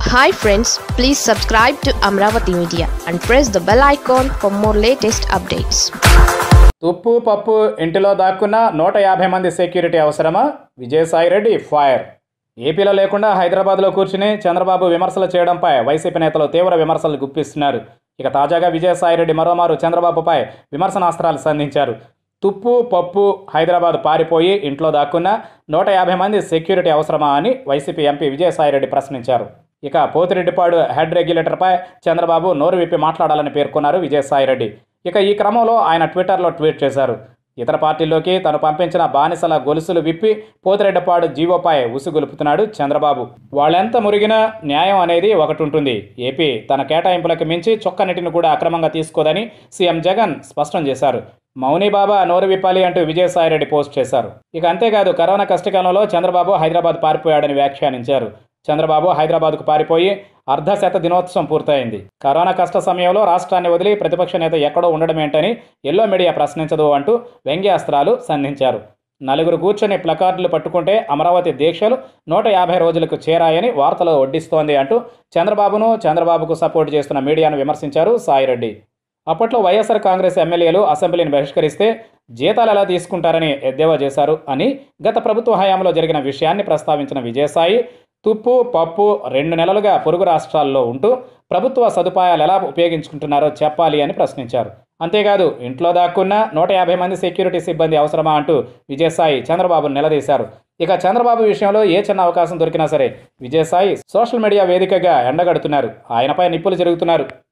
hi friends please subscribe to Amaravati media and press the bell icon for more latest updates తుప్పు పప్పు ఇంటిలో దాక్కున్న నూట యాభై మంది సెక్యూరిటీ అవసరమా విజయసాయిరెడ్డి ఫైర్ ఏపీలో లేకుండా హైదరాబాద్లో కూర్చుని చంద్రబాబు విమర్శలు చేయడంపై వైసీపీ నేతలు తీవ్ర విమర్శలు గుప్పిస్తున్నారు ఇక తాజాగా విజయసాయిరెడ్డి మరోమారు చంద్రబాబుపై విమర్శనాస్త్రాలు సంధించారు తుప్పు పప్పు హైదరాబాద్ పారిపోయి ఇంట్లో దాక్కున్న నూట యాభై మంది సెక్యూరిటీ అవసరమా అని వైసీపీ ఎంపీ విజయసాయిరెడ్డి ప్రశ్నించారు ఇక పోతిరెడ్డిపాడు హెడ్ రెగ్యులేటర్పై చంద్రబాబు నోరు విప్పి మాట్లాడాలని పేర్కొన్నారు విజయసాయిరెడ్డి ఇక ఈ క్రమంలో ఆయన ట్విట్టర్లో ట్వీట్ చేశారు ఇతర పార్టీల్లోకి తను పంపించిన బానిసల గొలుసులు విప్పి పోతిరెడ్డిపాడు జీవోపై ఉసుగొలుపుతున్నాడు చంద్రబాబు వాళ్ళెంత మురిగినా న్యాయం అనేది ఒకటి ఉంటుంది ఏపీ తన కేటాయింపులకు మించి చొక్కనిటిని కూడా అక్రమంగా తీసుకోదని సీఎం జగన్ స్పష్టం చేశారు మౌని బాబా నోరు విప్పాలి అంటూ విజయసాయిరెడ్డి పోస్ట్ చేశారు ఇక అంతేకాదు కరోనా కష్టకాలంలో చంద్రబాబు హైదరాబాద్ పారిపోయాడని వ్యాఖ్యానించారు చంద్రబాబు హైదరాబాద్కు పారిపోయి అర్ధశత దినోత్సవం పూర్తయింది కరోనా కష్ట సమయంలో రాష్ట్రాన్ని వదిలి ప్రతిపక్ష నేత ఎక్కడో ఉండడం ఏంటని ఎల్లో మీడియా ప్రశ్నించదు అంటూ వ్యంగ్యాస్త్రాలు సంధించారు నలుగురు కూర్చొని ప్లకార్డులు పట్టుకుంటే అమరావతి దీక్షలు నూట యాభై రోజులకు చేరాయని వార్తలు వడ్డిస్తోంది అంటూ చంద్రబాబును చంద్రబాబుకు సపోర్ట్ చేస్తున్న మీడియాను విమర్శించారు సాయిరెడ్డి అప్పట్లో వైఎస్ఆర్ కాంగ్రెస్ ఎమ్మెల్యేలు అసెంబ్లీని బహిష్కరిస్తే జీతాలు ఎలా తీసుకుంటారని ఎద్దేవా చేశారు అని గత ప్రభుత్వ హయాంలో జరిగిన విషయాన్ని ప్రస్తావించిన విజయసాయి తుప్పు పప్పు రెండు నెలలుగా పొరుగు రాష్ట్రాల్లో ఉంటూ ప్రభుత్వ సదుపాయాలు ఎలా ఉపయోగించుకుంటున్నారో చెప్పాలి అని ప్రశ్నించారు అంతేకాదు ఇంట్లో దాక్కున్న నూట యాభై మంది సెక్యూరిటీ సిబ్బంది అవసరమా అంటూ విజయసాయి చంద్రబాబును నిలదీశారు ఇక చంద్రబాబు విషయంలో ఏ చిన్న అవకాశం దొరికినా సరే విజయసాయి సోషల్ మీడియా వేదికగా ఎండగడుతున్నారు ఆయనపై నిప్పులు జరుగుతున్నారు